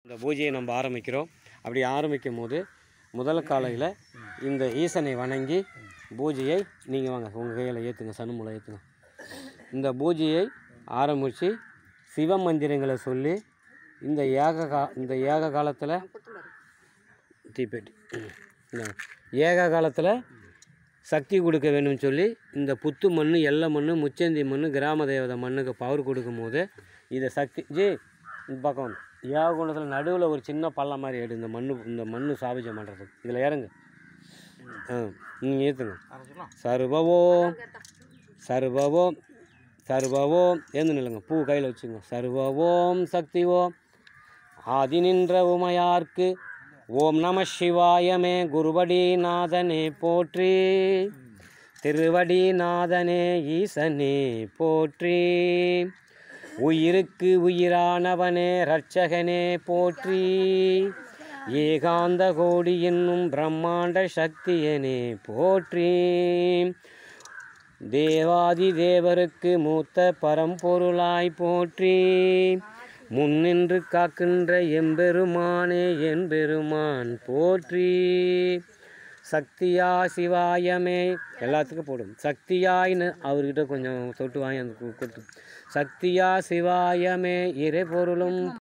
இந்த பூஜையை நம்ம ஆரம்பிக்கிறோம் அப்படி ஆரம்பிக்கும் போது முதல் காலையில் இந்த ஈசனை வணங்கி பூஜையை நீங்கள் வாங்க உங்கள் கையில் ஏற்றுங்க சனுமுலை ஏற்றுங்க இந்த பூஜையை ஆரம்பித்து சிவ மந்திரங்களை சொல்லி இந்த ஏக கா இந்த ஏக காலத்தில் தீப்பெட்டி இந்தாங்க. ஏக காலத்தில் சக்தி கொடுக்க வேணும்னு சொல்லி இந்த புத்து மண் எல்லை மண் முச்சந்தி மண் கிராம தேவதை மண்ணுக்கு பவர் கொடுக்கும் போது இதை சக்தி ஜி இந்த பக்கம் வந்து ஏக குணத்தில் நடுவில் ஒரு சின்ன பள்ளம் மாதிரி எடு இந்த மண் இந்த மண் சாபிஜம் பண்ணுறதுக்கு இதில் இறங்கு ஆ நீங்கள் ஏற்றுங்க சர்வவோம் சர்வவோம் சர்வவோம் ஏந்து நில்லுங்க பூ கையில் வச்சுங்க சர்வவோம் சக்தி ஓம் ஆதி நின்ற உமையார்க்கு ஓம் நம சிவாயமே குருவடி நாதனே போற்றி திருவடி நாதனே ஈசனே போற்றி உயிருக்கு உயிரானவனே இரட்சகனே போற்றி ஏகாந்த கோடி என்னும் பிரம்மாண்ட சக்தியனே போற்றி தேவாதி தேவருக்கு மூத்த பரம்பொருளாய் போற்றி முன்னின்று காக்கின்ற எம்பெருமானே என்பெருமான் போற்றி சக்தியா சிவாயமே எல்லாத்துக்கும் போடும் சக்தியாயின்னு அவர்கிட்ட கொஞ்சம் தொட்டு வாங்கி அந்த கு- கொடுத்து சக்தியா சிவாயமே இறை பொருளும்